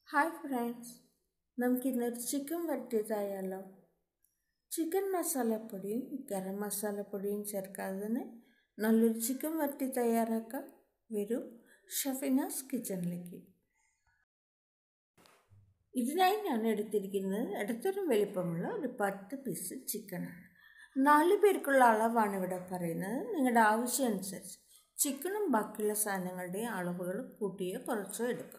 hi friends നമുക്കിന്നൊരു chicken വരട്ടിയതായാലോ chicken മസാലപ്പൊടിയും ഗരം മസാലപ്പൊടിയും ചേർക്കാതെ തന്നെ നല്ലൊരു ചിക്കൻ വരട്ടി തയ്യാറാക്കാം വരൂ ഷഫിനാസ് കിച്ചണിലേക്ക് ഇതിനായി ഞാൻ എടുത്തിരിക്കുന്നത് ഇടത്തരം വലിപ്പമുള്ള ഒരു പത്ത് പീസ് ചിക്കനാണ് നാല് പേർക്കുള്ള അളവാണ് ഇവിടെ പറയുന്നത് നിങ്ങളുടെ ആവശ്യം അനുസരിച്ച് ചിക്കനും ബാക്കിയുള്ള സാധനങ്ങളുടെയും അളവുകൾ കൂട്ടിയോ കുറച്ചോ എടുക്കാം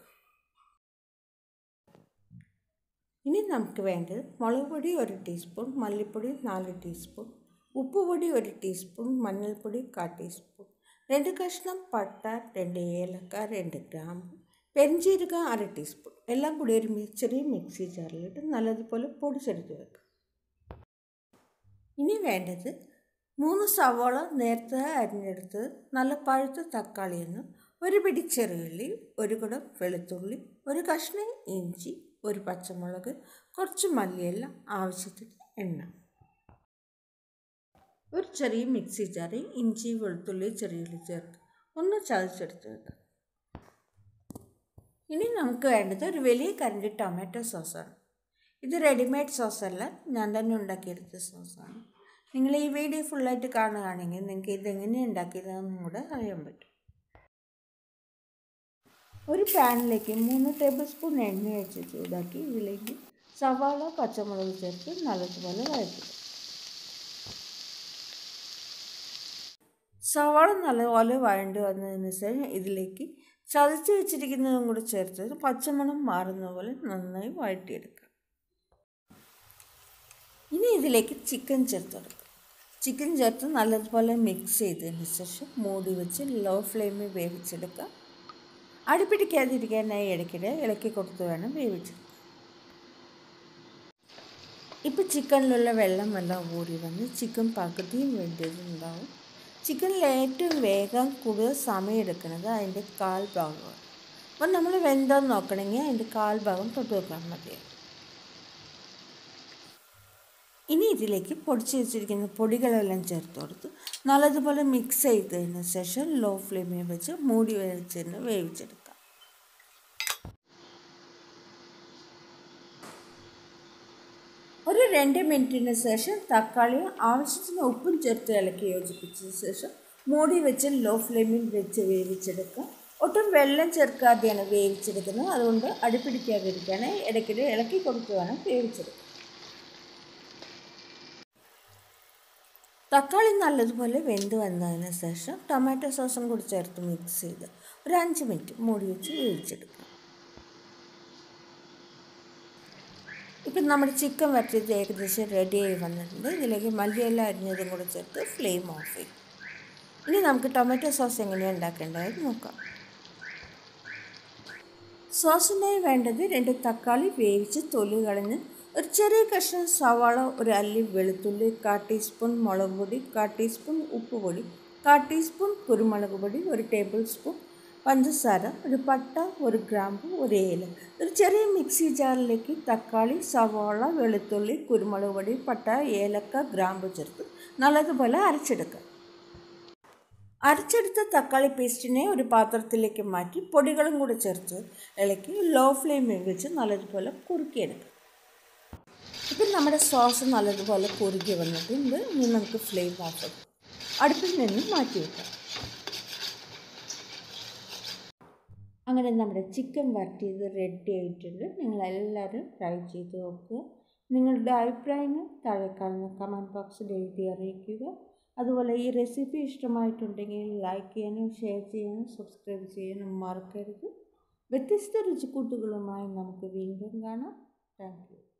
ഇനി നമുക്ക് വേണ്ടത് മുളക് പൊടി ഒരു ടീസ്പൂൺ മല്ലിപ്പൊടി നാല് ടീസ്പൂൺ ഉപ്പുപൊടി ഒരു ടീസ്പൂൺ മഞ്ഞൾപ്പൊടി കാ ടീസ്പൂൺ രണ്ട് കഷ്ണം പട്ട രണ്ട് ഏലക്ക രണ്ട് ഗ്രാമ്പ് പെരിഞ്ചീരകം അര ടീസ്പൂൺ എല്ലാം കൂടി ഒരു ചെറിയ മിക്സി ജാറിലിട്ട് നല്ലതുപോലെ പൊടിച്ചെടുത്ത് വെക്കാം ഇനി വേണ്ടത് മൂന്ന് സവോള നേരത്തെ അരിഞ്ഞെടുത്ത് നല്ല പഴുത്ത തക്കാളിയെന്ന് ഒരു പിടി ചെറുള്ളി ഒരു കുടം വെളുത്തുള്ളി ഒരു കഷ്ണം ഇഞ്ചി ഒരു പച്ചമുളക് കുറച്ച് മല്ലിയില ആവശ്യത്തിന് എണ്ണ ഒരു ചെറിയ മിക്സി ജാറിൽ ഇഞ്ചി വെളുത്തുള്ളി ചെറിയുള്ളി ചേർത്ത് ഒന്ന് ചതച്ചെടുത്ത് വെക്കാം ഇനി നമുക്ക് വേണ്ടത് ഒരു വലിയ കരണ്ടി ടൊമാറ്റോ സോസാണ് ഇത് റെഡിമെയ്ഡ് സോസല്ല ഞാൻ തന്നെ ഉണ്ടാക്കിയെടുത്ത സോസാണ് നിങ്ങൾ ഈ വീഡിയോ ഫുള്ളായിട്ട് കാണുകയാണെങ്കിൽ നിങ്ങൾക്ക് ഇതെങ്ങനെ ഉണ്ടാക്കിയതെന്നും കൂടെ അറിയാൻ പറ്റും ഒരു പാനിലേക്ക് മൂന്ന് ടേബിൾ സ്പൂൺ എണ്ണ ഒഴിച്ച് ചൂടാക്കി ഇതിലേക്ക് സവാള പച്ചമുളക് ചേർത്ത് നല്ലതുപോലെ വഴറ്റുക സവാള നല്ലപോലെ വഴണ്ട് വന്നതിന് ശേഷം ഇതിലേക്ക് ചതച്ച് വെച്ചിരിക്കുന്നതും കൂടി ചേർത്ത് പച്ചമണം മാറുന്ന പോലെ നന്നായി വഴറ്റിയെടുക്കുക ഇനി ഇതിലേക്ക് ചിക്കൻ ചേർത്ത് കൊടുക്കുക ചിക്കൻ ചേർത്ത് നല്ലതുപോലെ മിക്സ് ചെയ്തതിന് ശേഷം മൂടി വെച്ച് ലോ ഫ്ലെയിമിൽ വേവിച്ചെടുക്കുക അടുപ്പിടിക്കാതിരിക്കാനായി ഇടയ്ക്കിടെ ഇളക്കി കൊടുത്ത് വേണം വേവിച്ചെടുക്കുക ഇപ്പോൾ ചിക്കനിലുള്ള വെള്ളം എല്ലാം ഊറി വന്ന് ചിക്കൻ പകുതിയും വേണ്ടിയതുണ്ടാവും ചിക്കനിൽ ഏറ്റവും വേഗം കൂടുതൽ സമയം എടുക്കുന്നത് അതിൻ്റെ കാൽ ഭാഗമാണ് അപ്പം നമ്മൾ വെന്തോന്ന് നോക്കണമെങ്കിൽ അതിൻ്റെ കാൽ ഭാഗം തൊട്ട് വെക്കാൻ മതിയാവും ഇനി ഇതിലേക്ക് പൊടിച്ച് വെച്ചിരിക്കുന്ന പൊടികളെല്ലാം ചേർത്ത് കൊടുത്ത് നല്ലതുപോലെ മിക്സ് ചെയ്തതിന് ശേഷം ലോ ഫ്ലെയിമിൽ വെച്ച് മൂടി വെച്ചതിന് വേവിച്ചെടുക്കാം ഒരു രണ്ട് മിനിറ്റിന് ശേഷം തക്കാളി ആവശ്യത്തിന് ഉപ്പും ചേർത്ത് ഇളക്കി യോജിപ്പിച്ച ശേഷം മൂടി വെച്ച് ലോ ഫ്ലെയിമിൽ വെച്ച് വേവിച്ചെടുക്കുക ഒട്ടും വെള്ളം ചേർക്കാതെയാണ് വേവിച്ചെടുക്കുന്നത് അതുകൊണ്ട് അടുപ്പിടിക്കാതിരിക്കാൻ ഇടയ്ക്കിടെ ഇളക്കി കൊടുത്ത് വേണം വേവിച്ചെടുക്കുക തക്കാളി നല്ലതുപോലെ വെന്ത് വന്നതിന് ശേഷം ടൊമാറ്റോ സോസും കൂടി ചേർത്ത് മിക്സ് ചെയ്ത് ഒരു അഞ്ച് മിനിറ്റ് മൂടി വെച്ച് വേവിച്ചെടുക്കുക ഇപ്പം നമ്മുടെ ചിക്കൻ വറ്റിയത് ഏകദേശം റെഡിയായി വന്നിട്ടുണ്ട് ഇതിലേക്ക് മല്ലിയില അരിഞ്ഞതും കൂടെ ചേർത്ത് ഫ്ലെയിം ഓഫ് ചെയ്യും ഇനി നമുക്ക് ടൊമാറ്റോ സോസ് എങ്ങനെയാണ് ഉണ്ടാക്കേണ്ടതെന്ന് നോക്കാം സോസിനായി വേണ്ടത് രണ്ട് തക്കാളി വേവിച്ച് തൊലി കളഞ്ഞ് ഒരു ചെറിയ കഷ്ണം സവാള ഒരു അല്ലി വെളുത്തുള്ളി കാ ടീസ്പൂൺ മുളക് പൊടി കാ ടീസ്പൂൺ ഉപ്പ് പൊടി കാ ടീസ്പൂൺ കുരുമുളക് പൊടി ഒരു ടേബിൾ സ്പൂൺ പഞ്ചസാര ഒരു പട്ട ഒരു ഗ്രാമ്പു ഒരു ഏല ഒരു ചെറിയ മിക്സി ജാറിലേക്ക് തക്കാളി സവാള വെളുത്തുള്ളി കുരുമുളക് പൊടി പട്ട ഏലക്ക ഗ്രാമ്പു ചേർത്ത് നല്ലതുപോലെ അരച്ചെടുക്കുക അരച്ചെടുത്ത തക്കാളി പേസ്റ്റിനെ ഒരു പാത്രത്തിലേക്ക് മാറ്റി പൊടികളും കൂടെ ചേർത്ത് ഇളക്കി ലോ ഫ്ലെയിമിൽ വെച്ച് നല്ലതുപോലെ കുറുക്കിയെടുക്കുക ഇപ്പം നമ്മുടെ സോസ് നല്ലതുപോലെ കുറുകി വന്നിട്ടുണ്ട് ഇനി നമുക്ക് ഫ്ലെയിം ഓഫ് ചെയ്യാം അടുപ്പിൽ നിന്ന് മാറ്റി വെക്കാം അങ്ങനെ നമ്മുടെ ചിക്കൻ വരട്ടിയത് റെഡി ആയിട്ടുണ്ട് നിങ്ങളെല്ലാവരും ട്രൈ ചെയ്ത് നോക്കുക നിങ്ങളുടെ അഭിപ്രായങ്ങൾ താഴെ കാണുന്ന കമൻറ്റ് ബോക്സിൽ എഴുതി അറിയിക്കുക അതുപോലെ ഈ റെസിപ്പി ഇഷ്ടമായിട്ടുണ്ടെങ്കിൽ ലൈക്ക് ചെയ്യാനും ഷെയർ ചെയ്യാനും സബ്സ്ക്രൈബ് ചെയ്യാനും മറക്കരുത് വ്യത്യസ്ത രുചിക്കൂട്ടുകളുമായി നമുക്ക് വീണ്ടും കാണാം താങ്ക് യു